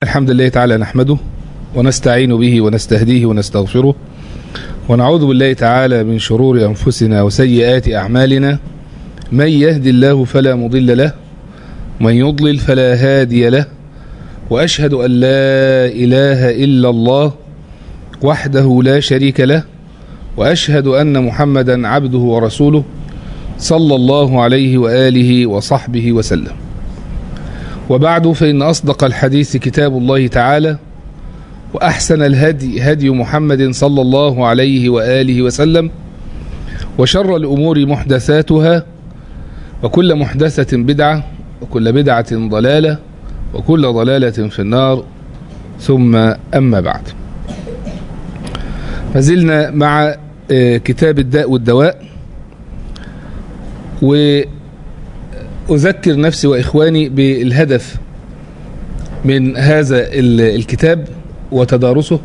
الحمد لله تعالى نحمده ونستعين به ونستهديه ونستغفره ونعوذ بالله تعالى من شرور أنفسنا وسيئات أعمالنا من يهد الله فلا مضل له من يضلل فلا هادي له وأشهد أن لا إله إلا الله وحده لا شريك له وأشهد أن محمدا عبده ورسوله صلى الله عليه وآله وصحبه وسلم وبعد فإن أصدق الحديث كتاب الله تعالى وأحسن الهدي هدي محمد صلى الله عليه وآله وسلم وشر الأمور محدثاتها وكل محدثة بدعة وكل بدعة ضلالة وكل ضلالة في النار ثم أما بعد ما زلنا مع كتاب الداء والدواء وأذكر نفسي وإخواني بالهدف من هذا الكتاب وتدارسه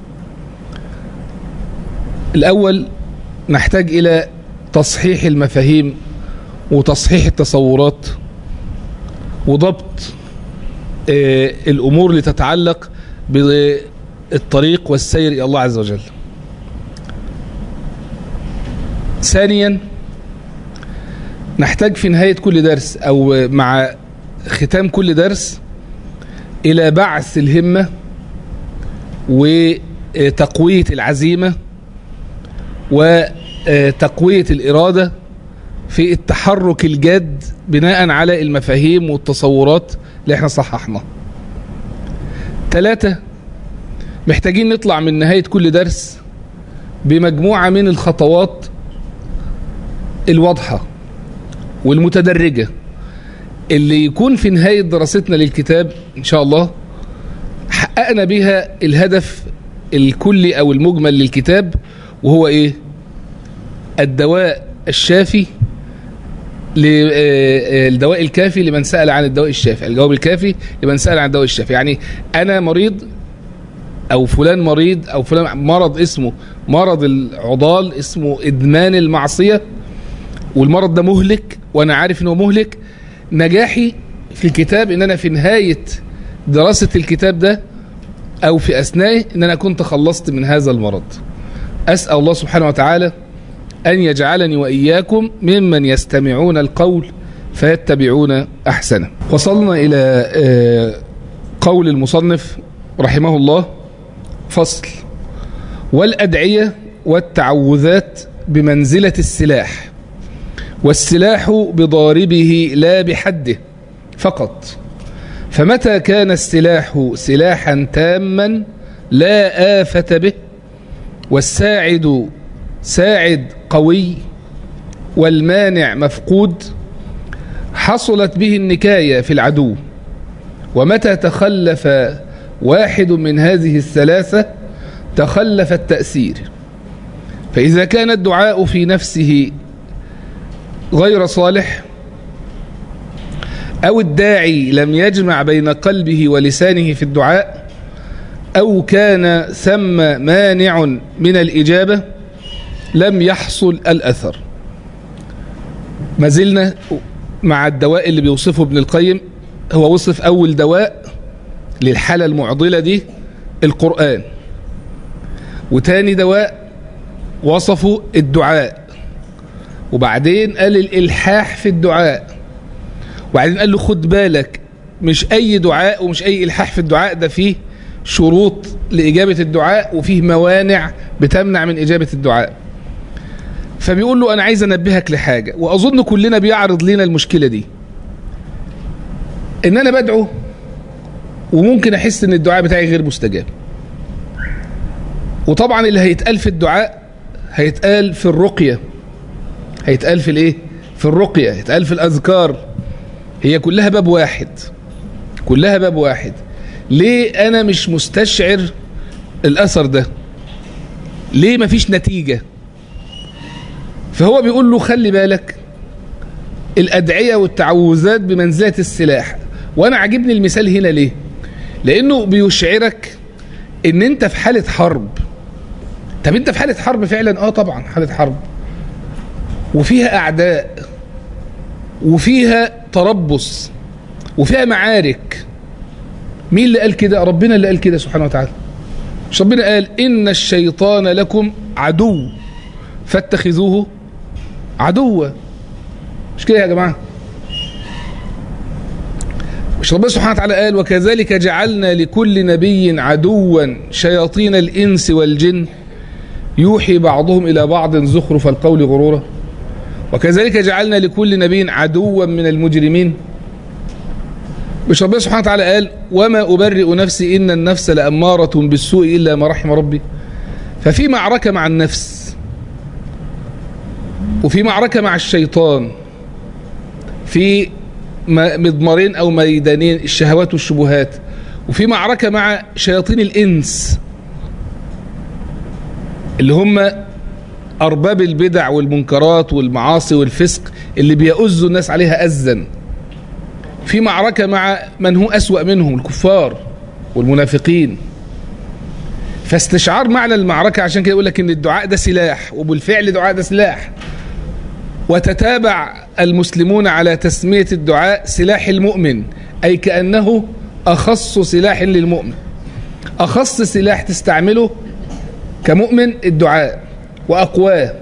الأول نحتاج إلى تصحيح المفاهيم وتصحيح التصورات وضبط الأمور اللي تتعلق بالطريق والسير إلى الله عز وجل ثانيا نحتاج في نهاية كل درس أو مع ختام كل درس إلى بعث الهمة وتقوية العزيمة وتقوية الإرادة في التحرك الجاد بناء على المفاهيم والتصورات اللي احنا صححناها ثلاثة محتاجين نطلع من نهاية كل درس بمجموعة من الخطوات الواضحة والمتدرجة اللي يكون في نهاية دراستنا للكتاب إن شاء الله حققنا بها الهدف الكلي أو المجمل للكتاب وهو إيه الدواء الشافي الدواء الكافي لمن سأل عن الدواء الشافي الجواب الكافي لمن سأل عن الدواء الشافي يعني أنا مريض أو فلان مريض أو فلان مرض اسمه مرض العضال اسمه إدمان المعصية والمرض ده مهلك وأنا عارف أنه مهلك نجاحي في الكتاب أن أنا في نهاية دراسة الكتاب ده أو في أثنائه أن أنا كنت خلصت من هذا المرض أسأل الله سبحانه وتعالى أن يجعلني وإياكم ممن يستمعون القول فيتبعون أحسنه وصلنا إلى قول المصنف رحمه الله فصل والأدعية والتعوذات بمنزلة السلاح والسلاح بضاربه لا بحده فقط فمتى كان السلاح سلاحا تاما لا آفة به والساعد ساعد قوي والمانع مفقود حصلت به النكاية في العدو ومتى تخلف واحد من هذه الثلاثة تخلف التأثير فإذا كان الدعاء في نفسه غير صالح أو الداعي لم يجمع بين قلبه ولسانه في الدعاء أو كان ثم مانع من الإجابة لم يحصل الأثر ما زلنا مع الدواء اللي بيوصفه ابن القيم هو وصف أول دواء للحالة المعضلة دي القرآن وتاني دواء وصفه الدعاء وبعدين قال الإلحاح في الدعاء وبعدين قال له خد بالك مش أي دعاء ومش أي إلحاح في الدعاء ده فيه شروط لإجابة الدعاء وفيه موانع بتمنع من إجابة الدعاء فبيقول له أنا عايز أنبهك لحاجة وأظن كلنا بيعرض لنا المشكلة دي إن أنا بدعو وممكن أحس إن الدعاء بتاعي غير مستجاب وطبعا اللي هيتقال في الدعاء هيتقال في الرقية هيتقال في الايه في الرقية هيتقال في الأذكار هي كلها باب واحد كلها باب واحد ليه أنا مش مستشعر الأثر ده ليه مفيش نتيجة فهو بيقول له خلي بالك الأدعية والتعوذات بمنزلة السلاح وأنا عجبني المثال هنا ليه لأنه بيشعرك ان انت في حالة حرب طب انت في حالة حرب فعلا اه طبعا حالة حرب وفيها اعداء وفيها تربص وفيها معارك مين اللي قال كده ربنا اللي قال كده سبحانه وتعالى مش ربنا قال إن الشيطان لكم عدو فاتخذوه عدوا مش كده يا جماعة مش ربنا سبحانه وتعالى قال وكذلك جعلنا لكل نبي عدوا شياطين الإنس والجن يوحي بعضهم إلى بعض زخرف القول غرورا وكذلك جعلنا لكل نبي عدوا من المجرمين مش ربنا سبحانه وتعالى قال وما أبرئ نفسي إن النفس لأمارة بالسوء إلا ما رحم ربي ففي معركة مع النفس وفي معركة مع الشيطان في مضمارين أو ميدانين الشهوات والشبهات وفي معركة مع شياطين الإنس اللي هم أرباب البدع والمنكرات والمعاصي والفسق اللي بيؤزوا الناس عليها أزا في معركة مع من هو أسوأ منهم الكفار والمنافقين فاستشعار معنى المعركة عشان كده يقول لك ان الدعاء ده سلاح وبالفعل دعاء ده سلاح وتتابع المسلمون على تسمية الدعاء سلاح المؤمن أي كأنه أخص سلاح للمؤمن أخص سلاح تستعمله كمؤمن الدعاء وأقواه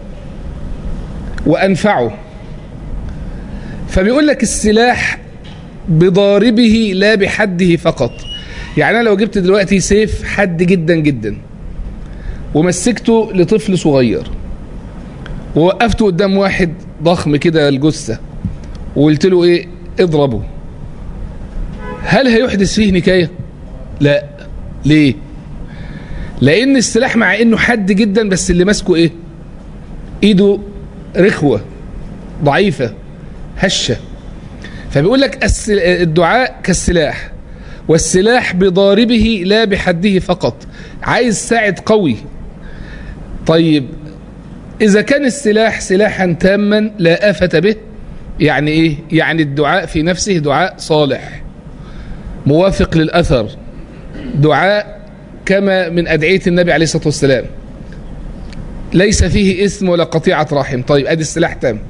وأنفعه فبيقول لك السلاح بضاربه لا بحده فقط يعني أنا لو جبت دلوقتي سيف حد جدا جدا ومسكته لطفل صغير ووقفته قدام واحد ضخم كده الجثة وقلت له ايه اضربه هل هيحدث فيه نكاية لا ليه لان السلاح مع انه حد جدا بس اللي ماسكه ايه ايده رخوة ضعيفة هشة فبيقول لك الدعاء كالسلاح والسلاح بضاربه لا بحده فقط عايز ساعد قوي طيب إذا كان السلاح سلاحا تاما لا آفة به يعني إيه؟ يعني الدعاء في نفسه دعاء صالح موافق للأثر دعاء كما من أدعية النبي عليه الصلاة والسلام ليس فيه اسم ولا قطيعة رحم طيب أدي السلاح تام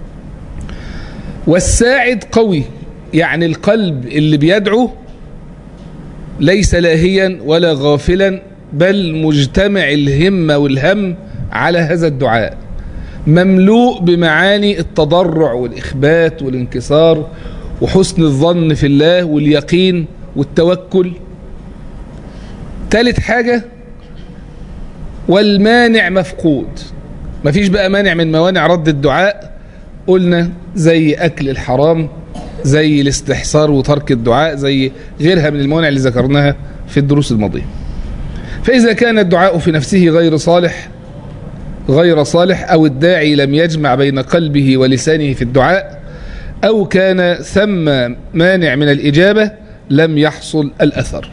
والساعد قوي يعني القلب اللي بيدعو ليس لاهيا ولا غافلا بل مجتمع الهمة والهم على هذا الدعاء مملوء بمعاني التضرع والإخبات والانكسار وحسن الظن في الله واليقين والتوكل ثالث حاجة والمانع مفقود مفيش بقى مانع من موانع رد الدعاء قلنا زي أكل الحرام زي الاستحصار وترك الدعاء زي غيرها من الموانع اللي ذكرناها في الدروس الماضية فإذا كان الدعاء في نفسه غير صالح غير صالح أو الداعي لم يجمع بين قلبه ولسانه في الدعاء أو كان ثم مانع من الإجابة لم يحصل الأثر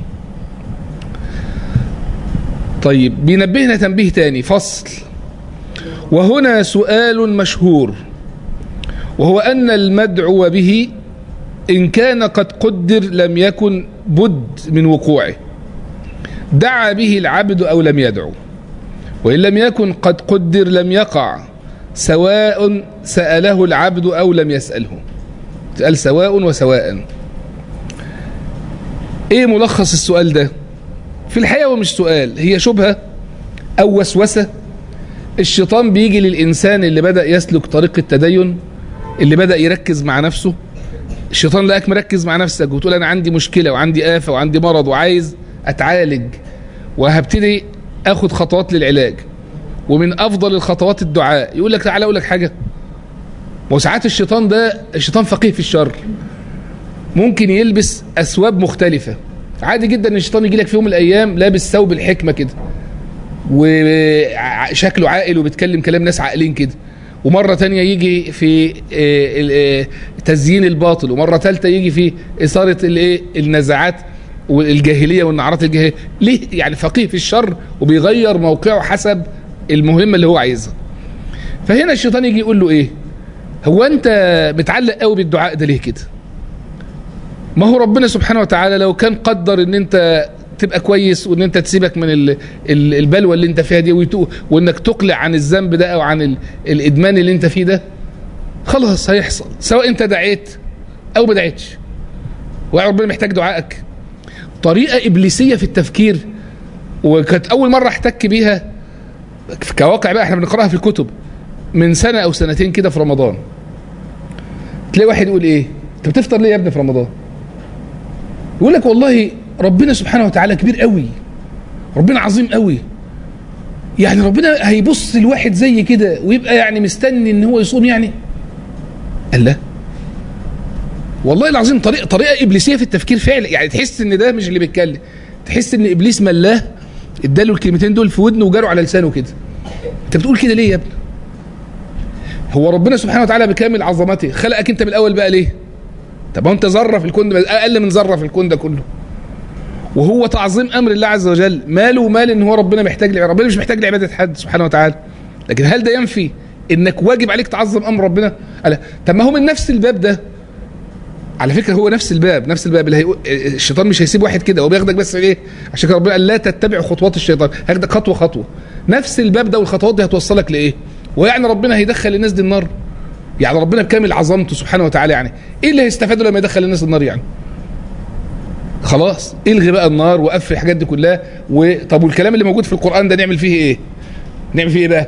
طيب بينبهنا تنبيه تاني فصل وهنا سؤال مشهور وهو أن المدعو به إن كان قد قدر لم يكن بد من وقوعه دعا به العبد أو لم يدعو وإن لم يكن قد قدر لم يقع سواء سأله العبد أو لم يسأله تقال سواء وسواء ايه ملخص السؤال ده في الحقيقة هو مش سؤال هي شبهة أو وسوسة الشيطان بيجي للإنسان اللي بدأ يسلك طريق التدين اللي بدأ يركز مع نفسه الشيطان لقاك مركز مع نفسك وتقول أنا عندي مشكلة وعندي آفة وعندي مرض وعايز أتعالج وهبتدي أخد خطوات للعلاج ومن أفضل الخطوات الدعاء يقول لك تعالى أقول لك حاجة وساعات الشيطان ده الشيطان فقيه في الشر ممكن يلبس أثواب مختلفة عادي جدا ان الشيطان يجي لك في يوم من الايام لابس ثوب الحكمه كده وشكله عاقل وبيتكلم كلام ناس عاقلين كده ومرة تانية يجي في تزيين الباطل ومرة ثالثة يجي في إثارة النزاعات والجاهلية والنعرات الجاهلية ليه يعني فقيه في الشر وبيغير موقعه حسب المهمة اللي هو عايزها فهنا الشيطان يجي يقول له ايه هو انت متعلق قوي بالدعاء ده ليه كده ما هو ربنا سبحانه وتعالى لو كان قدر ان انت تبقى كويس وان انت تسيبك من ال ال البلوى اللي انت فيها دي وانك تقلع عن الذنب ده او عن ال الادمان اللي انت فيه ده خلاص هيحصل سواء انت دعيت او ما دعيتش وربنا محتاج دعائك طريقه ابليسيه في التفكير وكانت اول مره احتك بيها كواقع بقى احنا بنقراها في الكتب من سنه او سنتين كده في رمضان تلاقي واحد يقول ايه انت بتفطر ليه يا ابني في رمضان يقول لك والله ربنا سبحانه وتعالى كبير قوي ربنا عظيم قوي يعني ربنا هيبص لواحد زي كده ويبقى يعني مستني ان هو يصوم يعني قال لا والله العظيم طريقه طريقه ابليسيه في التفكير فعلا يعني تحس ان ده مش اللي بيتكلم تحس ان ابليس ملاه اداله الكلمتين دول في ودنه وجاروا على لسانه كده انت بتقول كده ليه يا ابني هو ربنا سبحانه وتعالى بكامل عظمته خلقك انت من الاول بقى ليه طب هو انت ذره في الكون ده اقل من ذره في الكون ده كله وهو تعظيم امر الله عز وجل ماله ومال ان هو ربنا محتاج لعبادة. ربنا مش محتاج لعباده حد سبحانه وتعالى لكن هل ده ينفي انك واجب عليك تعظم امر ربنا ألا. طب ما هو من نفس الباب ده على فكره هو نفس الباب نفس الباب اللي هيقول الشيطان مش هيسيب واحد كده هو بياخدك بس ايه عشان كده ربنا قال لا تتبع خطوات الشيطان هياخدك خطوه خطوه نفس الباب ده والخطوات دي هتوصلك لايه ويعني ربنا هيدخل الناس دي النار يعني ربنا بكامل عظمته سبحانه وتعالى يعني ايه اللي هيستفادوا لما يدخل الناس النار يعني خلاص الغي بقى النار وقفل الحاجات دي كلها وطب والكلام اللي موجود في القران ده نعمل فيه ايه نعمل فيه ايه بقى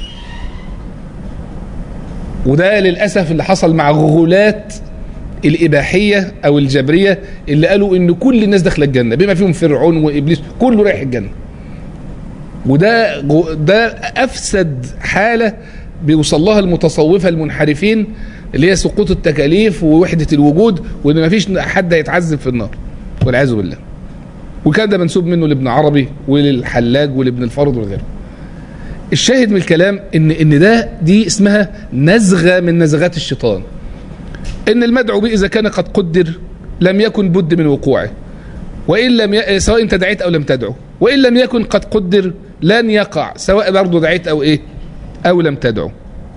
وده للاسف اللي حصل مع غلاة الاباحيه او الجبريه اللي قالوا ان كل الناس داخله الجنه بما فيهم فرعون وابليس كله رايح الجنه وده ده افسد حاله بيوصل لها المتصوفه المنحرفين اللي هي سقوط التكاليف ووحده الوجود وان ما فيش حد هيتعذب في النار والعياذ بالله وكان ده منسوب منه لابن عربي وللحلاج ولابن الفرد وغيره الشاهد من الكلام ان ان ده دي اسمها نزغه من نزغات الشيطان ان المدعو به اذا كان قد قدر لم يكن بد من وقوعه وان لم ي... سواء انت دعيت او لم تدعو وان لم يكن قد قدر لن يقع سواء برضه دعيت او ايه او لم تدعو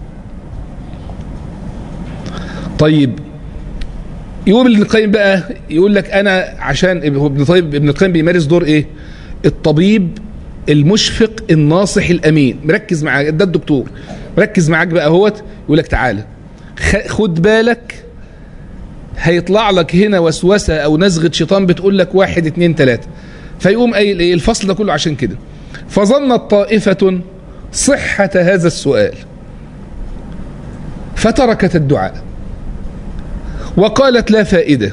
طيب يقول ابن القيم بقى يقول لك انا عشان ابن طيب ابن القيم بيمارس دور ايه الطبيب المشفق الناصح الامين مركز معاك ده الدكتور مركز معاك بقى اهوت يقول لك تعالى خد بالك هيطلع لك هنا وسوسه او نزغه شيطان بتقول لك واحد اتنين تلاته فيقوم قايل ايه الفصل ده كله عشان كده فظنت طائفه صحه هذا السؤال فتركت الدعاء وقالت لا فائده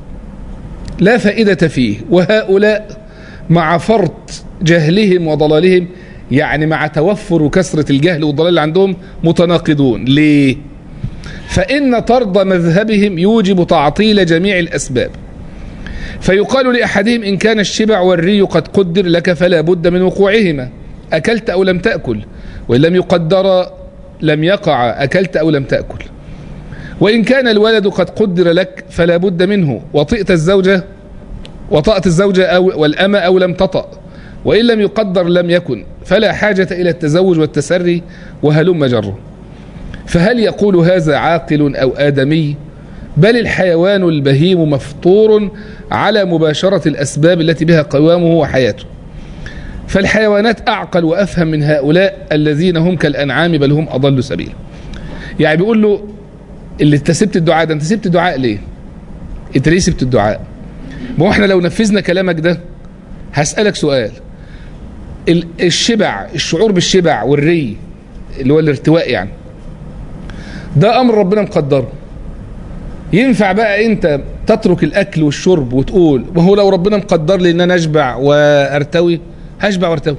لا فائده فيه وهؤلاء مع فرط جهلهم وضلالهم يعني مع توفر وكثرة الجهل والضلال اللي عندهم متناقضون ليه فإن طرد مذهبهم يوجب تعطيل جميع الأسباب فيقال لأحدهم إن كان الشبع والري قد قدر لك فلا بد من وقوعهما أكلت أو لم تأكل وإن لم يقدر لم يقع أكلت أو لم تأكل وإن كان الولد قد قدر لك فلا بد منه وطئت الزوجة وطأت الزوجة أو والأمة أو لم تطأ وإن لم يقدر لم يكن فلا حاجة إلى التزوج والتسري وهلم جره فهل يقول هذا عاقل أو آدمي بل الحيوان البهيم مفطور على مباشرة الأسباب التي بها قوامه وحياته فالحيوانات أعقل وأفهم من هؤلاء الذين هم كالأنعام بل هم أضل سبيلا يعني بيقول له اللي انت سبت الدعاء ده انت سبت الدعاء ليه انت ليه سبت الدعاء ما هو احنا لو نفذنا كلامك ده هسألك سؤال الشبع الشعور بالشبع والري اللي هو الارتواء يعني ده امر ربنا مقدره ينفع بقى انت تترك الاكل والشرب وتقول وهو لو ربنا مقدر لي ان انا اشبع وارتوي هشبع وارتوي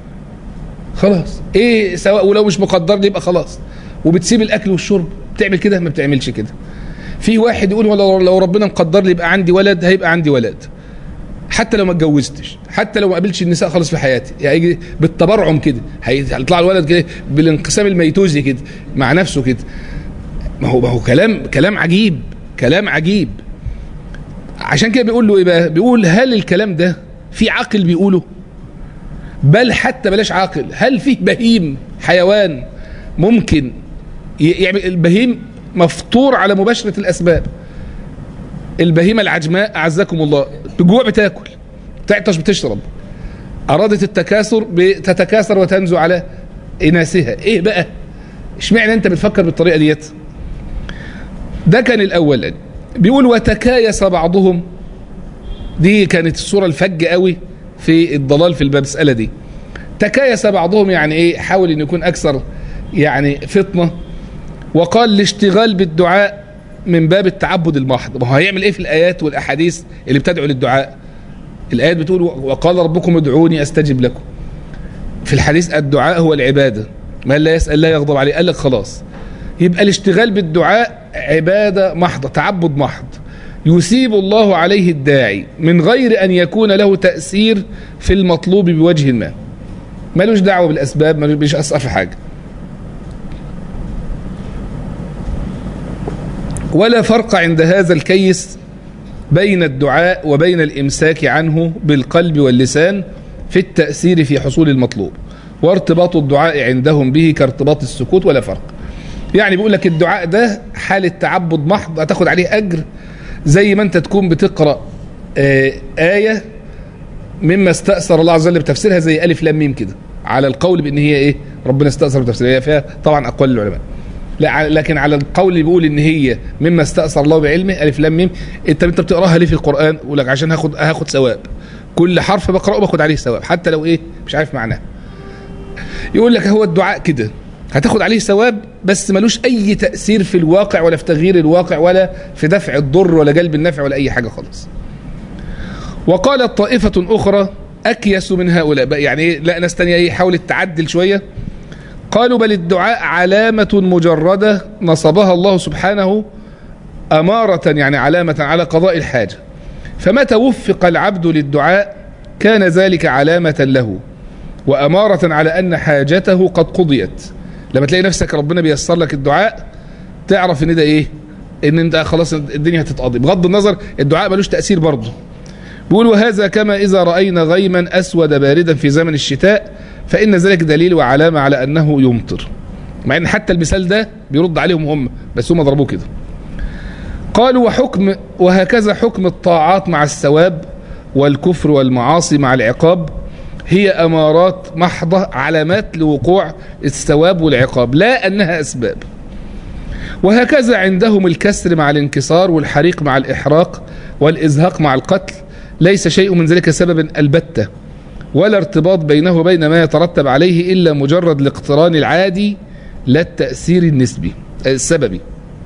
خلاص ايه سواء ولو مش مقدر لي يبقى خلاص وبتسيب الاكل والشرب بتعمل كده ما بتعملش كده في واحد يقول ولو لو ربنا مقدر لي يبقى عندي ولد هيبقى عندي ولد حتى لو ما اتجوزتش حتى لو ما قابلتش النساء خالص في حياتي يعني بالتبرعم كده هيطلع الولد كده بالانقسام الميتوزي كده مع نفسه كده ما هو ما هو كلام كلام عجيب كلام عجيب عشان كده بيقول له ايه بقى بيقول هل الكلام ده في عاقل بيقوله بل حتى بلاش عاقل هل فيه بهيم حيوان ممكن يعمل البهيم مفطور على مباشرة الأسباب البهيمة العجماء أعزكم الله بجوع بتاكل تعطش بتشرب أرادت التكاثر بتتكاثر وتنزو على إناثها إيه بقى اشمعنى أنت بتفكر بالطريقة ديت ده كان الأول بيقول وتكايس بعضهم دي كانت الصورة الفج قوي في الضلال في المسألة دي تكايس بعضهم يعني ايه حاول ان يكون اكثر يعني فطنة وقال الاشتغال بالدعاء من باب التعبد المحض ما هو هيعمل ايه في الايات والاحاديث اللي بتدعو للدعاء الايات بتقول وقال ربكم ادعوني استجب لكم في الحديث الدعاء هو العبادة من لا يسأل لا يغضب عليه قال لك خلاص يبقى الاشتغال بالدعاء عبادة محضة تعبد محض يثيب الله عليه الداعي من غير أن يكون له تأثير في المطلوب بوجه ما ملوش دعوة بالأسباب ملوش أثر في حاجة ولا فرق عند هذا الكيس بين الدعاء وبين الإمساك عنه بالقلب واللسان في التأثير في حصول المطلوب وارتباط الدعاء عندهم به كارتباط السكوت ولا فرق يعني بيقول لك الدعاء ده حالة تعبد محض هتاخد عليه أجر زي ما أنت تكون بتقرأ آه آية مما استأثر الله عز وجل بتفسيرها زي ألف لام ميم كده على القول بأن هي إيه ربنا استأثر بتفسيرها هي فيها طبعا أقوال العلماء لا لكن على القول اللي بيقول ان هي مما استأثر الله بعلمه الف لام ميم انت انت بتقراها ليه في القران يقول لك عشان هاخد هاخد ثواب كل حرف بقراه باخد عليه ثواب حتى لو ايه مش عارف معناه يقول لك هو الدعاء كده هتاخد عليه ثواب بس ملوش اي تاثير في الواقع ولا في تغيير الواقع ولا في دفع الضر ولا جلب النفع ولا اي حاجه خالص وقالت طائفه اخرى اكيس من هؤلاء يعني ايه لا ناس ثانيه ايه حاولت تعدل شويه قالوا بل الدعاء علامه مجرده نصبها الله سبحانه اماره يعني علامه على قضاء الحاجه فمتى وفق العبد للدعاء كان ذلك علامه له وأمارة على أن حاجته قد قضيت لما تلاقي نفسك ربنا بيسر لك الدعاء تعرف ان ده ايه ان انت خلاص الدنيا هتتقضي بغض النظر الدعاء ملوش تأثير برضه بيقول وهذا كما إذا رأينا غيما أسود باردا في زمن الشتاء فإن ذلك دليل وعلامة على أنه يمطر مع أن حتى المثال ده بيرد عليهم هم بس هم ضربوه كده قالوا وحكم وهكذا حكم الطاعات مع الثواب والكفر والمعاصي مع العقاب هي أمارات محضة علامات لوقوع الثواب والعقاب لا أنها أسباب وهكذا عندهم الكسر مع الانكسار والحريق مع الإحراق والإزهاق مع القتل ليس شيء من ذلك سببا البتة ولا ارتباط بينه وبين ما يترتب عليه إلا مجرد الاقتران العادي لا التأثير النسبي السببي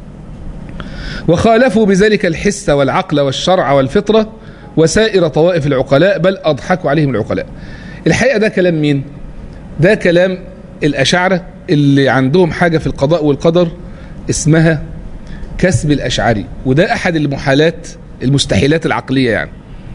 وخالفوا بذلك الحس والعقل والشرع والفطرة وسائر طوائف العقلاء بل أضحكوا عليهم العقلاء الحقيقة ده كلام مين ده كلام الأشاعرة اللي عندهم حاجة في القضاء والقدر اسمها كسب الأشعري وده أحد المحالات المستحيلات العقلية يعني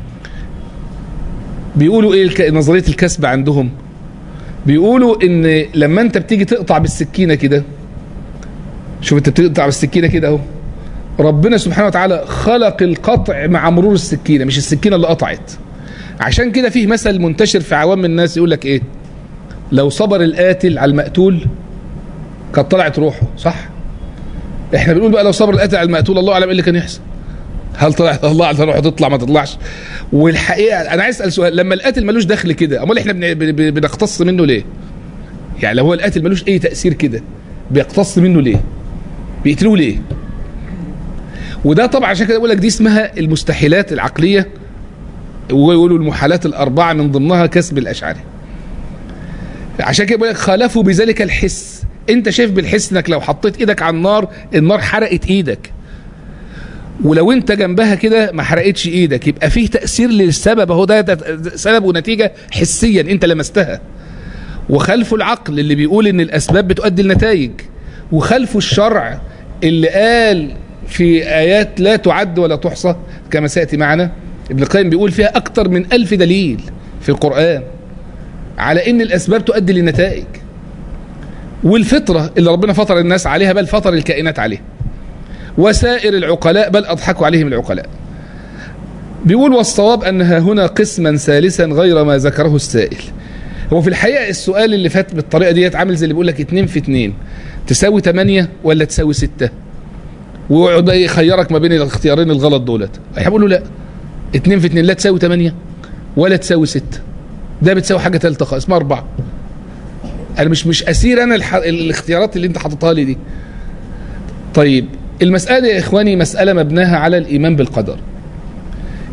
بيقولوا ايه نظرية الكسب عندهم بيقولوا ان لما انت بتيجي تقطع بالسكينة كده شوف انت بتقطع بالسكينة كده اهو ربنا سبحانه وتعالى خلق القطع مع مرور السكينة مش السكينة اللي قطعت عشان كده فيه مثل منتشر في عوام الناس يقول لك ايه لو صبر القاتل على المقتول كانت طلعت روحه صح احنا بنقول بقى لو صبر القاتل على المقتول الله اعلم ايه اللي كان يحصل هل طلع الله اعلم روحه تطلع ما تطلعش والحقيقه انا عايز اسال سؤال لما القاتل ملوش دخل كده امال احنا بنقتص منه ليه يعني لو هو القاتل ملوش اي تاثير كده بيقتص منه ليه بيقتلوه ليه وده طبعا عشان كده بقول لك دي اسمها المستحيلات العقليه ويقولوا المحالات الأربعة من ضمنها كسب الأشعري عشان كده بقول لك خالفوا بذلك الحس انت شايف بالحس انك لو حطيت ايدك على النار النار حرقت ايدك ولو انت جنبها كده ما حرقتش ايدك يبقى فيه تأثير للسبب اهو ده, ده سبب ونتيجة حسيا انت لمستها وخلفوا العقل اللي بيقول ان الاسباب بتؤدي النتائج وخلفوا الشرع اللي قال في ايات لا تعد ولا تحصى كما سيأتي معنا ابن القيم بيقول فيها أكتر من ألف دليل في القرآن على إن الأسباب تؤدي للنتائج والفطرة اللي ربنا فطر الناس عليها بل فطر الكائنات عليها وسائر العقلاء بل أضحكوا عليهم العقلاء بيقول والصواب أنها هنا قسما ثالثا غير ما ذكره السائل هو في الحقيقة السؤال اللي فات بالطريقة ديت عامل زي اللي بيقول لك اتنين في اتنين تساوي تمانية ولا تساوي ستة ويقعد يخيرك ما بين الاختيارين الغلط دولت هيقول له لا اتنين في اتنين لا تساوي تمانية ولا تساوي ستة ده بتساوي حاجة تالتة اسمها أربعة أنا مش مش أسير أنا الح... الاختيارات اللي أنت حاططها لي دي طيب المسألة يا إخواني مسألة مبناها على الإيمان بالقدر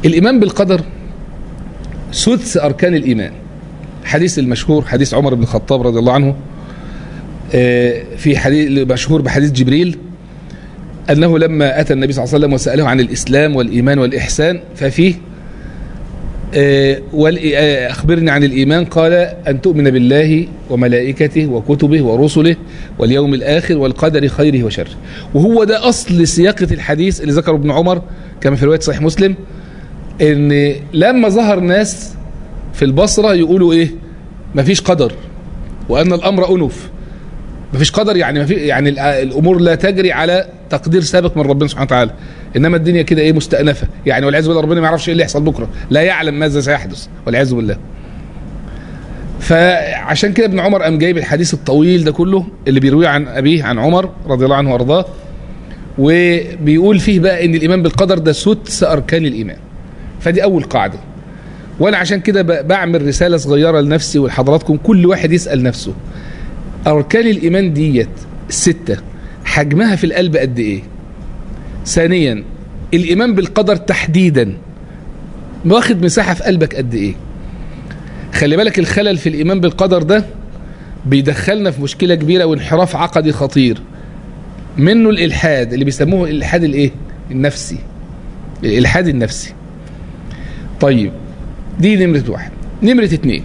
الايمان بالقدر سدس اركان الايمان حديث المشهور حديث عمر بن الخطاب رضي الله عنه آه، في حديث مشهور بحديث جبريل انه لما اتى النبي صلى الله عليه وسلم وساله عن الاسلام والايمان والاحسان ففيه آه، والإ- آه، أخبرني عن الإيمان قال أن تؤمن بالله وملائكته وكتبه ورسله واليوم الآخر والقدر خيره وشره وهو ده أصل سياقة الحديث اللي ذكره ابن عمر كما في رواية صحيح مسلم إن لما ظهر ناس في البصرة يقولوا إيه مفيش قدر وأن الأمر أنف مفيش قدر يعني مفي يعني الأ- الامور لا تجري على تقدير سابق من ربنا سبحانه وتعالى انما الدنيا كده ايه مستأنفه يعني والعياذ بالله ربنا ما يعرفش ايه اللي يحصل بكره لا يعلم ماذا سيحدث والعياذ بالله فعشان كده ابن عمر قام جايب الحديث الطويل ده كله اللي بيرويه عن ابيه عن عمر رضي الله عنه وارضاه وبيقول فيه بقى ان الايمان بالقدر ده سدس اركان الايمان فدي اول قاعده وانا عشان كده ب- بعمل رساله صغيره لنفسي ولحضراتكم كل واحد يسال نفسه أركان الإيمان ديت الستة حجمها في القلب قد إيه ثانيا الإيمان بالقدر تحديدا واخد مساحة في قلبك قد إيه خلي بالك الخلل في الإيمان بالقدر ده بيدخلنا في مشكلة كبيرة وانحراف عقدي خطير منه الإلحاد اللي بيسموه الإلحاد الإيه النفسي الإلحاد النفسي طيب دي نمرة واحد نمرة اتنين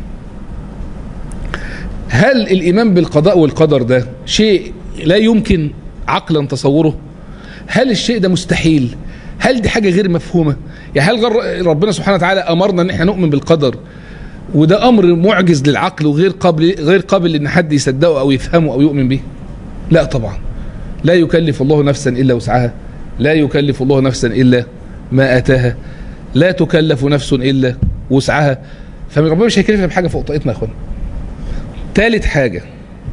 هل الإيمان بالقضاء والقدر ده شيء لا يمكن عقلا تصوره هل الشيء ده مستحيل هل دي حاجة غير مفهومة يعني هل غر- ربنا سبحانه وتعالى أمرنا ان احنا نؤمن بالقدر وده أمر معجز للعقل وغير قابل غير قابل ان حد يصدقه أو يفهمه أو يؤمن به لا طبعا لا يكلف الله نفسا إلا وسعها لا يكلف الله نفسا إلا ما أتاها لا تكلف نفس إلا وسعها فربنا مش هيكلفنا بحاجة فوق طاقتنا يا اخوانا ثالث حاجة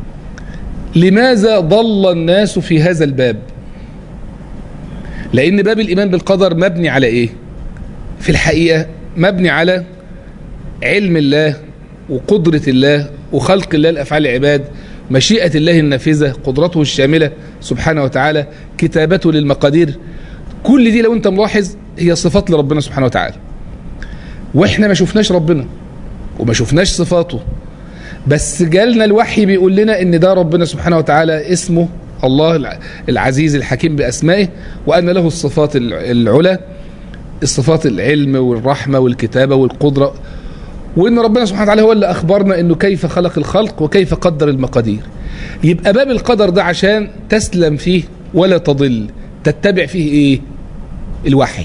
لماذا ضل الناس في هذا الباب لأن باب الإيمان بالقدر مبني على إيه في الحقيقة مبني على علم الله وقدرة الله وخلق الله لأفعال العباد مشيئة الله النافذة قدرته الشاملة سبحانه وتعالى كتابته للمقادير كل دي لو انت ملاحظ هي صفات لربنا سبحانه وتعالى واحنا ما شفناش ربنا وما شفناش صفاته بس جالنا الوحي بيقول لنا ان ده ربنا سبحانه وتعالى اسمه الله الع- العزيز الحكيم باسمائه وان له الصفات الع- العلى الصفات العلم والرحمه والكتابه والقدره وان ربنا سبحانه وتعالى هو اللي اخبرنا انه كيف خلق الخلق وكيف قدر المقادير يبقى باب القدر ده عشان تسلم فيه ولا تضل تتبع فيه ايه الوحي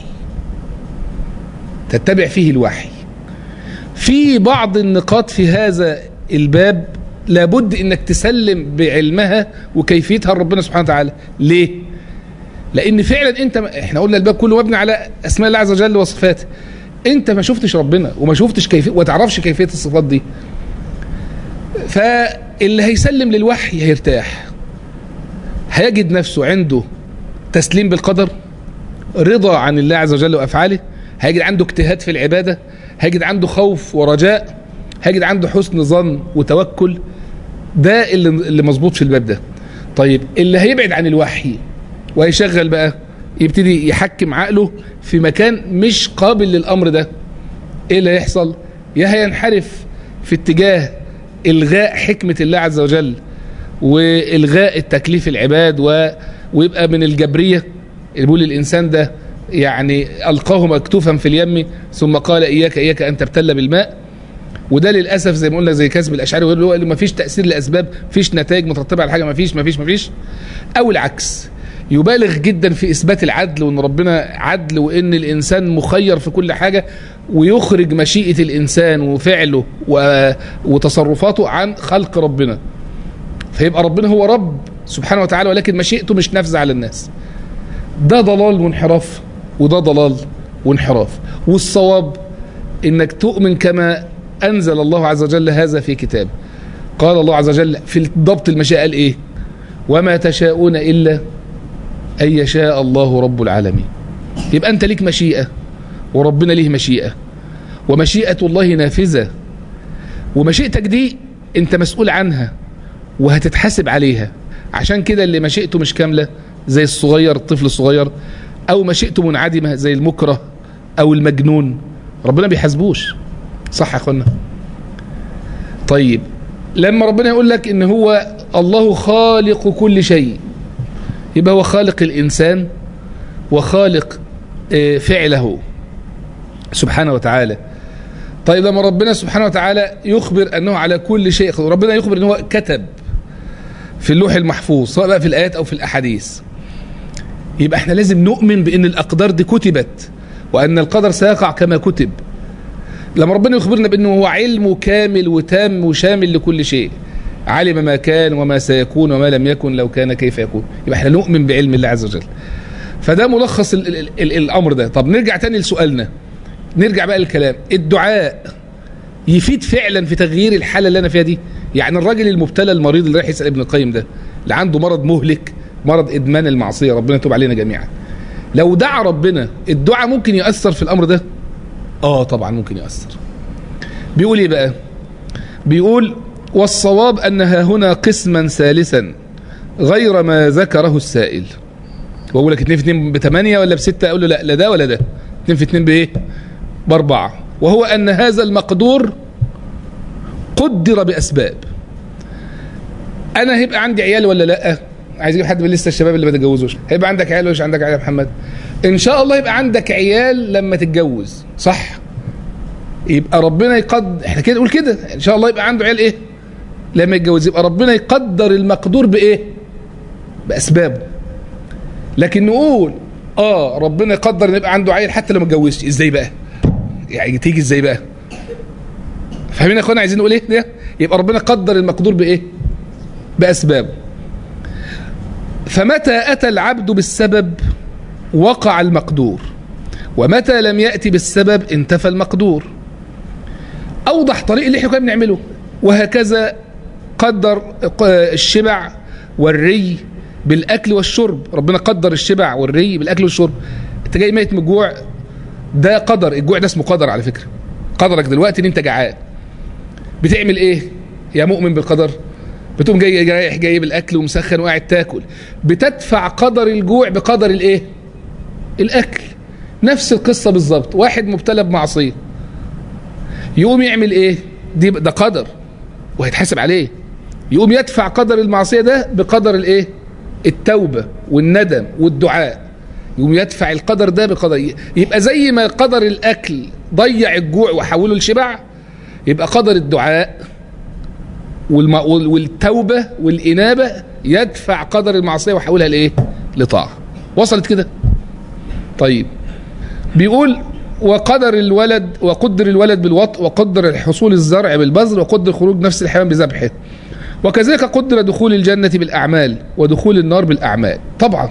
تتبع فيه الوحي في بعض النقاط في هذا الباب لابد انك تسلم بعلمها وكيفيتها لربنا سبحانه وتعالى ليه لان فعلا انت احنا قلنا الباب كله مبني على اسماء الله عز وجل وصفاته انت ما شفتش ربنا وما شفتش كيفيه وما تعرفش كيفيه الصفات دي فاللي هيسلم للوحي هيرتاح هيجد نفسه عنده تسليم بالقدر رضا عن الله عز وجل وافعاله هيجد عنده اجتهاد في العباده هيجد عنده خوف ورجاء هيجد عنده حسن ظن وتوكل ده اللي اللي مظبوط في الباب ده طيب اللي هيبعد عن الوحي وهيشغل بقى يبتدي يحكم عقله في مكان مش قابل للامر ده ايه اللي هيحصل يا هينحرف في اتجاه الغاء حكمه الله عز وجل والغاء التكليف العباد و... ويبقى من الجبريه اللي بيقول الانسان ده يعني القاه مكتوفا في اليم ثم قال اياك اياك ان تبتل بالماء وده للاسف زي ما قلنا زي كسب الاشعري وغيره اللي هو ما فيش تاثير لاسباب فيش نتائج مترتبه على حاجه ما فيش ما فيش ما فيش او العكس يبالغ جدا في اثبات العدل وان ربنا عدل وان الانسان مخير في كل حاجه ويخرج مشيئه الانسان وفعله و... وتصرفاته عن خلق ربنا فيبقى ربنا هو رب سبحانه وتعالى ولكن مشيئته مش نافذه على الناس ده ضلال وانحراف وده ضلال وانحراف والصواب انك تؤمن كما انزل الله عز وجل هذا في كتابه قال الله عز وجل في ضبط المشيئه قال ايه وما تشاءون الا ان يشاء الله رب العالمين يبقى انت ليك مشيئه وربنا ليه مشيئه ومشيئه الله نافذه ومشيئتك دي انت مسؤول عنها وهتتحاسب عليها عشان كده اللي مشيئته مش كامله زي الصغير الطفل الصغير او مشيئته منعدمه زي المكره او المجنون ربنا بيحاسبوش صح يا اخوانا طيب لما ربنا يقول لك ان هو الله خالق كل شيء يبقى هو خالق الانسان وخالق آه، فعله سبحانه وتعالى طيب لما ربنا سبحانه وتعالى يخبر انه على كل شيء قدير، ربنا يخبر ان هو كتب في اللوح المحفوظ سواء بقى في الايات او في الاحاديث يبقى احنا لازم نؤمن بان الاقدار دي كتبت وان القدر سيقع كما كتب لما ربنا يخبرنا بانه هو علمه كامل وتام وشامل لكل شيء علم ما كان وما سيكون وما لم يكن لو كان كيف يكون يبقى احنا نؤمن بعلم الله عز وجل فده ملخص ال ال ال الامر ده طب نرجع تاني لسؤالنا نرجع بقى للكلام الدعاء يفيد فعلا في تغيير الحاله اللي انا فيها دي يعني الراجل المبتلى المريض اللي رايح يسال ابن القيم ده اللي عنده مرض مهلك مرض ادمان المعصيه ربنا يتوب علينا جميعا لو دعا ربنا الدعاء ممكن ياثر في الامر ده اه طبعا ممكن ياثر بيقول ايه بقى بيقول والصواب انها هنا قسما ثالثا غير ما ذكره السائل واقول لك 2 في 2 بثمانية ولا بستة اقول له لا لا ده ولا ده 2 في 2 بايه باربعة وهو ان هذا المقدور قدر باسباب انا هيبقى عندي عيال ولا لا عايز اجيب حد من لسه الشباب اللي ما تتجوزوش هيبقى عندك عيال ولا مش عندك عيال يا محمد ان شاء الله يبقى عندك عيال لما تتجوز صح يبقى ربنا يقدر احنا كده نقول كده ان شاء الله يبقى عنده عيال ايه لما يتجوز يبقى ربنا يقدر المقدور بايه باسبابه لكن نقول اه ربنا يقدر ان يبقى عنده عيل حتى لو ما اتجوزش ازاي بقى يعني تيجي ازاي بقى فاهمين يا اخوانا عايزين نقول ايه ده يبقى ربنا قدر المقدور بايه باسبابه فمتى اتى العبد بالسبب وقع المقدور ومتى لم ياتي بالسبب انتفى المقدور اوضح طريق اللي احنا كنا بنعمله وهكذا قدر الشبع والري بالاكل والشرب ربنا قدر الشبع والري بالاكل والشرب انت جاي ميت من الجوع ده قدر الجوع ده اسمه قدر على فكره قدرك دلوقتي ان انت جعان بتعمل ايه يا مؤمن بالقدر بتقوم جاي رايح جايب الاكل ومسخن وقاعد تاكل بتدفع قدر الجوع بقدر الايه الاكل نفس القصه بالظبط واحد مبتلى بمعصيه يقوم يعمل ايه دي ده قدر وهيتحاسب عليه يقوم يدفع قدر المعصيه ده بقدر الايه التوبه والندم والدعاء يقوم يدفع القدر ده بقدر يبقى زي ما قدر الاكل ضيع الجوع وحوله لشبع يبقى قدر الدعاء والم... والتوبه والانابه يدفع قدر المعصيه ويحولها لايه لطاعه وصلت كده طيب بيقول وقدر الولد وقدر الولد بالوطء وقدر حصول الزرع بالبذر وقدر خروج نفس الحيوان بذبحه وكذلك قدر دخول الجنة بالأعمال ودخول النار بالأعمال طبعا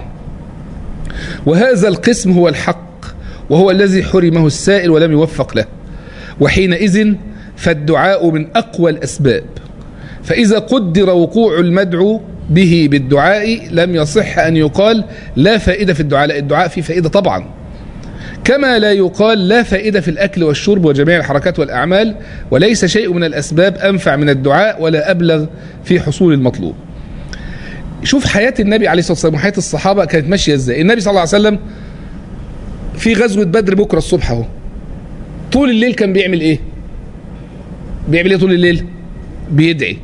وهذا القسم هو الحق وهو الذي حرمه السائل ولم يوفق له وحينئذ فالدعاء من أقوى الأسباب فإذا قدر وقوع المدعو به بالدعاء لم يصح أن يقال لا فائدة في الدعاء لا الدعاء فيه فائدة طبعا كما لا يقال لا فائدة في الأكل والشرب وجميع الحركات والأعمال وليس شيء من الأسباب أنفع من الدعاء ولا أبلغ في حصول المطلوب شوف حياة النبي عليه الصلاة والسلام وحياة الصحابة كانت ماشية ازاي النبي صلى الله عليه وسلم في غزوة بدر بكرة الصبح اهو طول الليل كان بيعمل ايه بيعمل ايه طول الليل بيدعي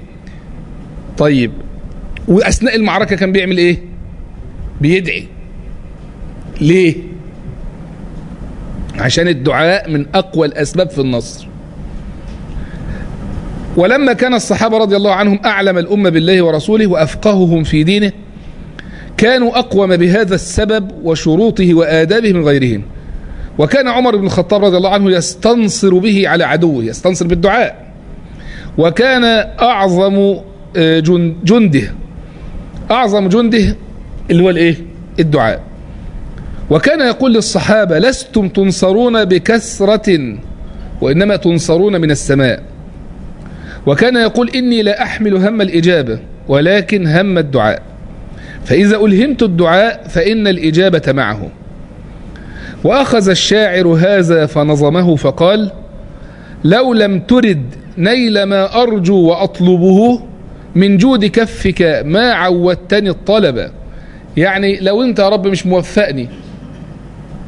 طيب واثناء المعركه كان بيعمل ايه بيدعي ليه عشان الدعاء من اقوى الاسباب في النصر ولما كان الصحابه رضي الله عنهم اعلم الامه بالله ورسوله وافقههم في دينه كانوا اقوم بهذا السبب وشروطه وادابه من غيرهم وكان عمر بن الخطاب رضي الله عنه يستنصر به على عدوه يستنصر بالدعاء وكان اعظم جنده أعظم جنده اللي هو الإيه؟ الدعاء وكان يقول للصحابة لستم تنصرون بكثرة وإنما تنصرون من السماء وكان يقول إني لا أحمل هم الإجابة ولكن هم الدعاء فإذا ألهمت الدعاء فإن الإجابة معه وأخذ الشاعر هذا فنظمه فقال لو لم ترد نيل ما أرجو وأطلبه من جود كفك ما عودتني الطلب يعني لو انت يا رب مش موفقني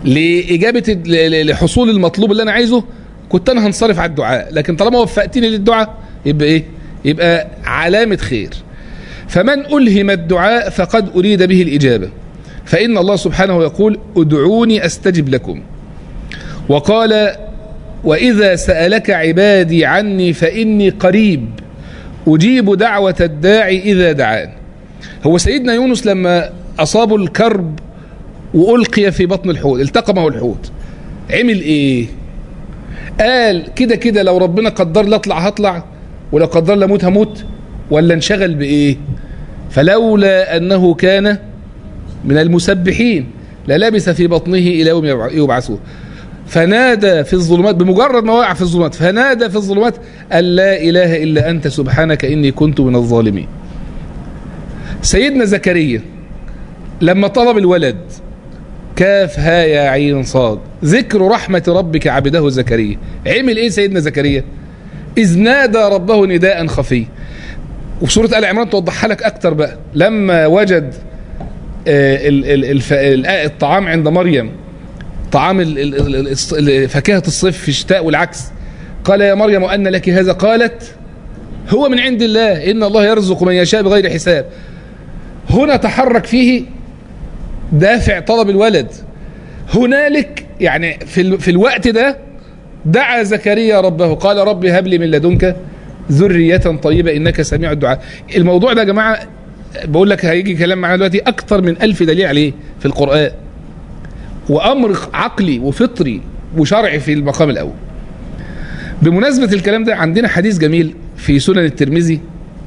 لاجابه لحصول المطلوب اللي انا عايزه كنت انا هنصرف على الدعاء لكن طالما وفقتني للدعاء يبقى ايه يبقى علامه خير فمن الهم الدعاء فقد اريد به الاجابه فان الله سبحانه يقول ادعوني استجب لكم وقال واذا سالك عبادي عني فاني قريب اجيب دعوه الداعي اذا دعان هو سيدنا يونس لما اصابه الكرب والقي في بطن الحوت التقمه الحوت عمل ايه قال كده كده لو ربنا قدر لي اطلع هطلع ولو قدر لي اموت هموت ولا انشغل بايه فلولا انه كان من المسبحين للبث في بطنه الى يوم يبعثون فنادى في الظلمات بمجرد ما وقع في الظلمات فنادى في الظلمات أن لا إله إلا أنت سبحانك إني كنت من الظالمين سيدنا زكريا لما طلب الولد كاف ها يا عين صاد ذكر رحمة ربك عبده زكريا عمل ايه سيدنا زكريا إذ نادى ربه نداء خفي وسورة آل عمران توضحها لك أكتر بقى لما وجد الطعام عند مريم طعام فاكهة الصيف في الشتاء والعكس قال يا مريم أن لك هذا قالت هو من عند الله إن الله يرزق من يشاء بغير حساب هنا تحرك فيه دافع طلب الولد هنالك يعني في, في الوقت ده دعا زكريا ربه قال رب هب لي من لدنك ذرية طيبة إنك سميع الدعاء الموضوع ده يا جماعة بقول لك هيجي كلام معانا دلوقتي أكثر من ألف دليل عليه في القرآن وأمر عقلي وفطري وشرعي في المقام الأول بمناسبة الكلام ده عندنا حديث جميل في سنن الترمذي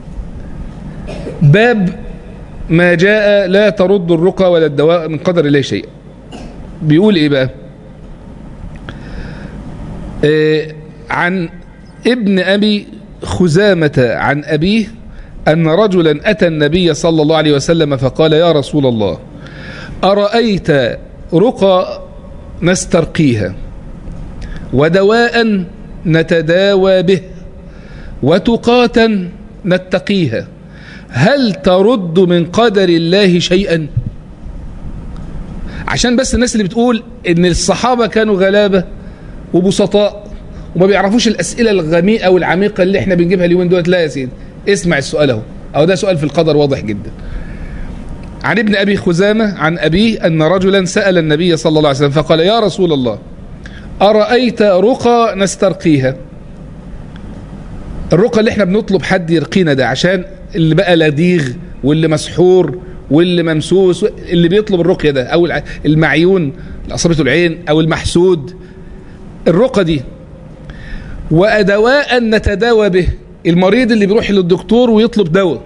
باب ما جاء لا ترد الرقى ولا الدواء من قدر الله شيء بيقول ايه بقى إيه عن ابن ابي خزامة عن ابيه ان رجلا اتى النبي صلى الله عليه وسلم فقال يا رسول الله ارأيت رقى نسترقيها ودواء نتداوى به وتقاتا نتقيها هل ترد من قدر الله شيئا عشان بس الناس اللي بتقول ان الصحابة كانوا غلابة وبسطاء وما بيعرفوش الاسئلة الغميقة والعميقة اللي احنا بنجيبها اليومين دولت لا يا سيدي اسمع السؤال اهو او ده سؤال في القدر واضح جدا عن ابن ابي خزامة عن ابيه ان رجلا سأل النبي صلى الله عليه وسلم فقال يا رسول الله أرأيت رقى نسترقيها الرقى اللي احنا بنطلب حد يرقينا ده عشان اللي بقى لديغ واللي مسحور واللي ممسوس اللي بيطلب الرقية ده او المعيون أصابته العين او المحسود الرقى دي وأدواء نتداوى به المريض اللي بيروح للدكتور ويطلب دواء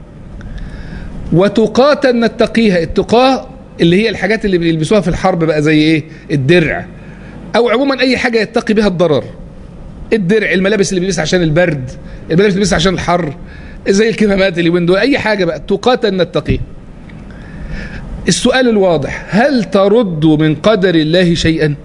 وتقاتا نتقيها التقاه اللي هي الحاجات اللي بيلبسوها في الحرب بقى زي ايه الدرع او عموما اي حاجه يتقي بها الضرر الدرع الملابس اللي بيلبسها عشان البرد الملابس اللي بيلبسها عشان الحر زي الكمامات اللي ويندو اي حاجه بقى تقاتا نتقي السؤال الواضح هل ترد من قدر الله شيئا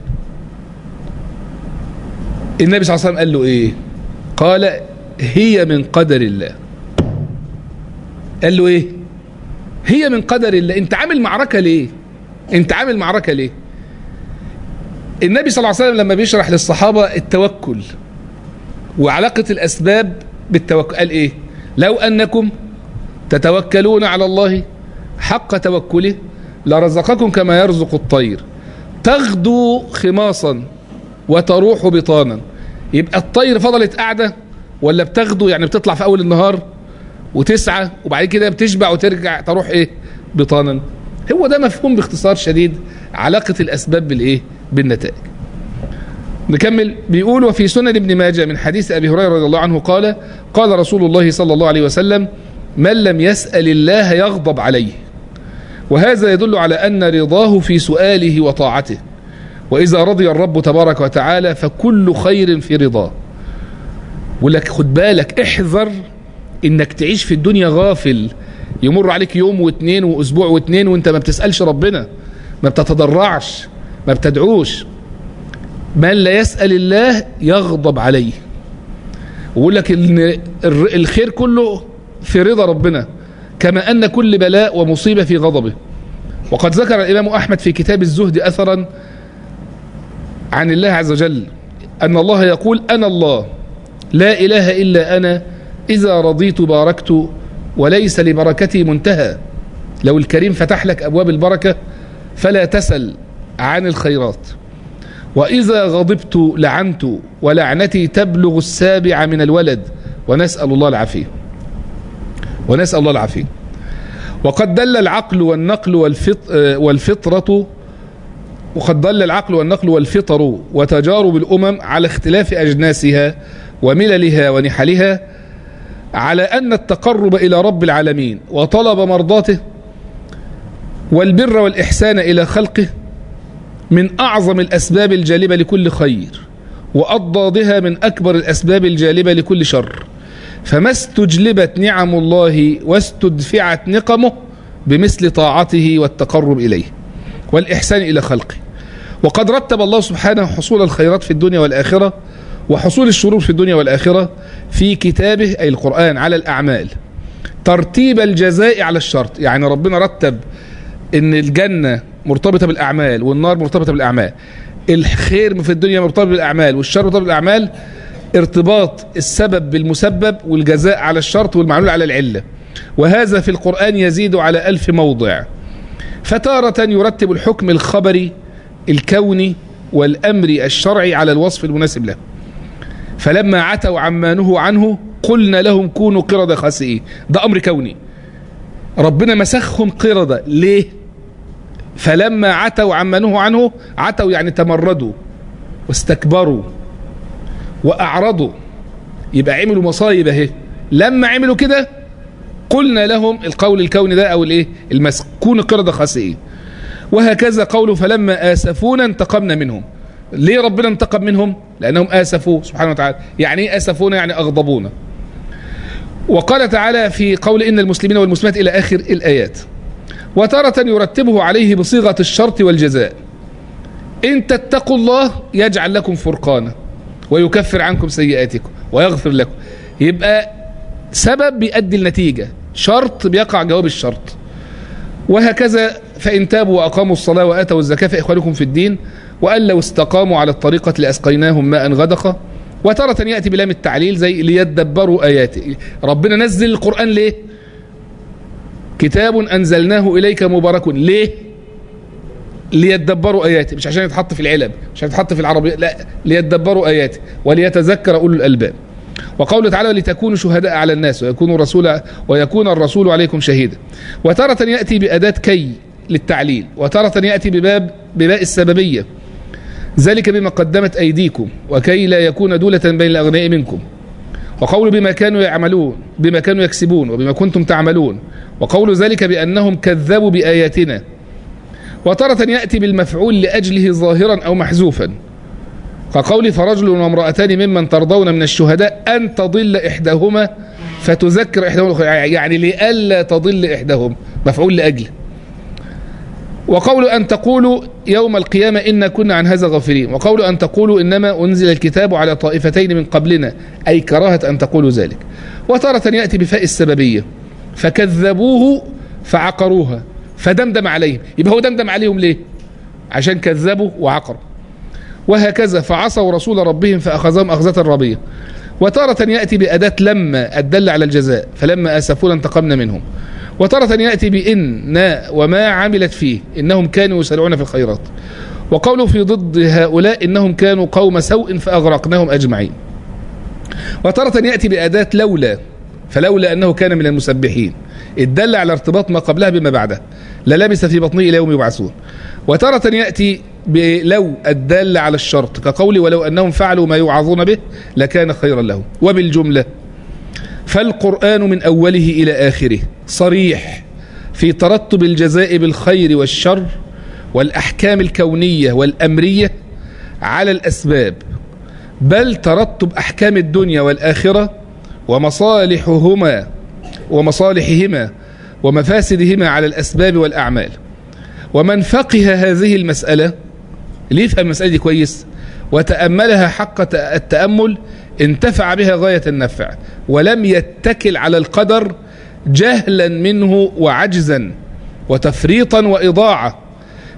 النبي صلى الله عليه وسلم قال له ايه قال هي من قدر الله قال له ايه هي من قدر الله انت عامل معركه ليه انت عامل معركه ليه النبي صلى الله عليه وسلم لما بيشرح للصحابة التوكل وعلاقة الأسباب بالتوكل قال إيه لو أنكم تتوكلون على الله حق توكله لرزقكم كما يرزق الطير تغدو خماصا وتروح بطانا يبقى الطير فضلت قاعدة ولا بتغدو يعني بتطلع في أول النهار وتسعى وبعد كده بتشبع وترجع تروح إيه بطانا هو ده مفهوم باختصار شديد علاقة الأسباب بالإيه بالنتائج نكمل بيقول وفي سنن ابن ماجه من حديث أبي هريرة رضي الله عنه قال قال رسول الله صلى الله عليه وسلم من لم يسأل الله يغضب عليه وهذا يدل على أن رضاه في سؤاله وطاعته وإذا رضي الرب تبارك وتعالى فكل خير في رضاه ولك خد بالك احذر انك تعيش في الدنيا غافل يمر عليك يوم واثنين واسبوع واثنين وانت ما بتسألش ربنا ما بتتضرعش ما بتدعوش من لا يسأل الله يغضب عليه ويقول لك ان الخير كله في رضا ربنا كما أن كل بلاء ومصيبة في غضبه وقد ذكر الإمام أحمد في كتاب الزهد أثرا عن الله عز وجل أن الله يقول أنا الله لا إله إلا أنا إذا رضيت باركت وليس لبركتي منتهى لو الكريم فتح لك أبواب البركة فلا تسل عن الخيرات وإذا غضبت لعنت ولعنتي تبلغ السابع من الولد ونسأل الله العافية ونسأل الله العافية وقد دل العقل والنقل والفط والفطرة وقد دل العقل والنقل والفطر وتجارب الأمم على اختلاف أجناسها ومللها ونحلها على أن التقرب إلى رب العالمين وطلب مرضاته والبر والإحسان إلى خلقه من أعظم الأسباب الجالبة لكل خير وأضدادها من أكبر الأسباب الجالبة لكل شر فما استجلبت نعم الله واستدفعت نقمه بمثل طاعته والتقرب إليه والإحسان إلى خلقه وقد رتب الله سبحانه حصول الخيرات في الدنيا والآخرة وحصول الشرور في الدنيا والآخرة في كتابه أي القرآن على الأعمال ترتيب الجزاء على الشرط يعني ربنا رتب ان الجنة مرتبطة بالأعمال والنار مرتبطة بالأعمال الخير في الدنيا مرتبط بالأعمال والشر مرتبط بالأعمال ارتباط السبب بالمسبب والجزاء على الشرط والمعلول على العلة وهذا في القرآن يزيد على ألف موضع فتارة يرتب الحكم الخبري الكوني والأمر الشرعي على الوصف المناسب له فلما عتوا عما نهوا عنه قلنا لهم كونوا قردة خاسئين ده أمر كوني ربنا مسخهم قردة ليه فلما عتوا عما نهوا عنه عتوا يعني تمردوا واستكبروا وأعرضوا يبقى عملوا مصايب اهي لما عملوا كده قلنا لهم القول الكوني ده او الايه المسك كونوا قردة خاسئين وهكذا قوله فلما آسفونا انتقمنا منهم ليه ربنا انتقم منهم لأنهم آسفوا سبحانه وتعالى يعني ايه آسفونا يعني أغضبونا وقال تعالى في قول إن المسلمين والمسلمات إلى آخر الآيات وتارة يرتبه عليه بصيغة الشرط والجزاء إن تتقوا الله يجعل لكم فرقانا ويكفر عنكم سيئاتكم ويغفر لكم يبقى سبب بيؤدي النتيجة شرط بيقع جواب الشرط وهكذا فإن تابوا وأقاموا الصلاة وآتوا الزكاة فإخوانكم في الدين وأن لو استقاموا على الطريقة لأسقيناهم ماء غدقا وتارة يأتي بلام التعليل زي ليدبروا آياته ربنا نزل القرآن ليه كتاب أنزلناه إليك مبارك ليه ليدبروا آياته مش عشان يتحط في العلب مش عشان يتحط في العربية لا ليدبروا آياته وليتذكر أولو الألباب وقوله تعالى لتكونوا شهداء على الناس ويكون الرسول ويكون الرسول عليكم شهيدا وتارة يأتي بأداة كي للتعليل وتارة يأتي بباب بباء السببية ذلك بما قدمت أيديكم وكي لا يكون دولة بين الأغنياء منكم وقول بما كانوا يعملون بما كانوا يكسبون وبما كنتم تعملون وقول ذلك بأنهم كذبوا بآياتنا وتارة يأتي بالمفعول لأجله ظاهرا أو محذوفا كقول فرجل وامرأتان ممن ترضون من الشهداء أن تضل إحداهما فتذكر إحداهما الأخرى يعني لئلا تضل إحداهم مفعول لأجله وقول أن تقولوا يوم القيامة إنا كنا عن هذا غافلين وقول أن تقولوا إنما أنزل الكتاب على طائفتين من قبلنا أي كراهة أن تقولوا ذلك وتارة يأتي بفاء السببية فكذبوه فعقروها فدمدم عليهم يبقى هو دمدم عليهم ليه عشان كذبوا وعقروا وهكذا فعصوا رسول ربهم فأخذهم أخذة رابية وتارة يأتي بأداة لما الدل على الجزاء فلما أسفونا انتقمنا منهم وتارة يأتي بإن وما عملت فيه إنهم كانوا يسارعون في الخيرات وقوله في ضد هؤلاء إنهم كانوا قوم سوء فأغرقناهم أجمعين وتارة يأتي بأداة لولا فلولا أنه كان من المسبحين الدل على ارتباط ما قبلها بما بعدها للبس في بطنه إلى يوم يبعثون وتارة يأتي بلو الدال على الشرط كقول ولو أنهم فعلوا ما يوعظون به لكان خيرا لهم وبالجملة فالقرآن من أوله إلى آخره صريح في ترتب الجزاء بالخير والشر والأحكام الكونية والأمرية على الأسباب بل ترتب أحكام الدنيا والآخرة ومصالحهما ومصالحهما ومفاسدهما على الأسباب والأعمال ومن فقه هذه المسألة اللي يفهم المسألة دي كويس وتأملها حق التأمل انتفع بها غاية النفع ولم يتكل على القدر جهلا منه وعجزا وتفريطا وإضاعة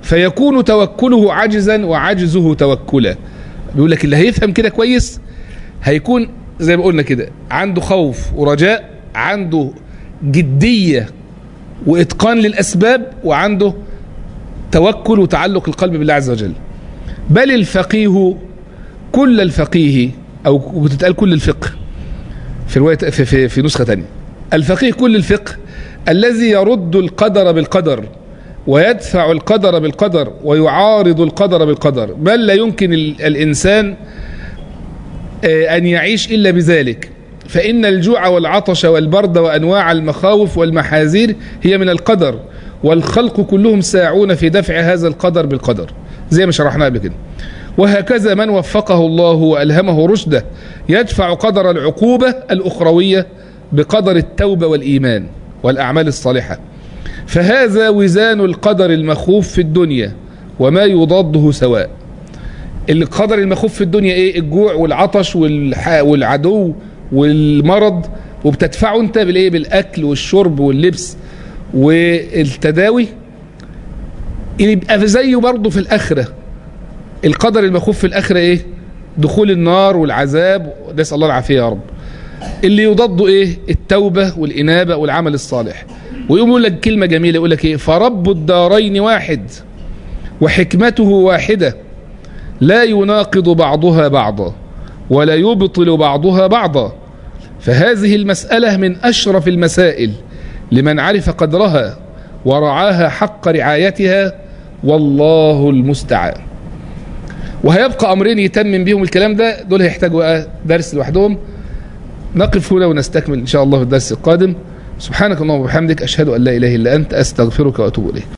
فيكون توكله عجزا وعجزه توكلا بيقول لك اللي هيفهم كده كويس هيكون زي ما قلنا كده عنده خوف ورجاء عنده جدية وإتقان للأسباب وعنده توكل وتعلق القلب بالله عز وجل بل الفقيه كل الفقيه أو بتتقال كل الفقه في رواية في, في, في نسخة تانية الفقيه كل الفقه الذي يرد القدر بالقدر ويدفع القدر بالقدر ويعارض القدر بالقدر بل لا يمكن الإنسان أن يعيش إلا بذلك فإن الجوع والعطش والبرد وأنواع المخاوف والمحاذير هي من القدر والخلق كلهم ساعون في دفع هذا القدر بالقدر زي ما شرحناه قبل كده وهكذا من وفقه الله وألهمه رشده يدفع قدر العقوبة الأخروية بقدر التوبة والإيمان والأعمال الصالحة فهذا وزان القدر المخوف في الدنيا وما يضاده سواء القدر المخوف في الدنيا ايه الجوع والعطش والعدو والمرض وبتدفعه انت بالايه بالاكل والشرب واللبس والتداوي يبقى زيه برضه في الاخره القدر المخوف في الاخره ايه دخول النار والعذاب نسال الله العافيه يا رب اللي يضاد ايه التوبه والانابه والعمل الصالح ويقوم يقول لك كلمه جميله يقول لك ايه فرب الدارين واحد وحكمته واحده لا يناقض بعضها بعضا ولا يبطل بعضها بعضا فهذه المسألة من أشرف المسائل لمن عرف قدرها ورعاها حق رعايتها والله المستعان وهيبقى أمرين يتمم بهم الكلام ده دول هيحتاجوا درس لوحدهم نقف هنا ونستكمل إن شاء الله في الدرس القادم سبحانك اللهم وبحمدك أشهد أن لا إله إلا أنت أستغفرك وأتوب إليك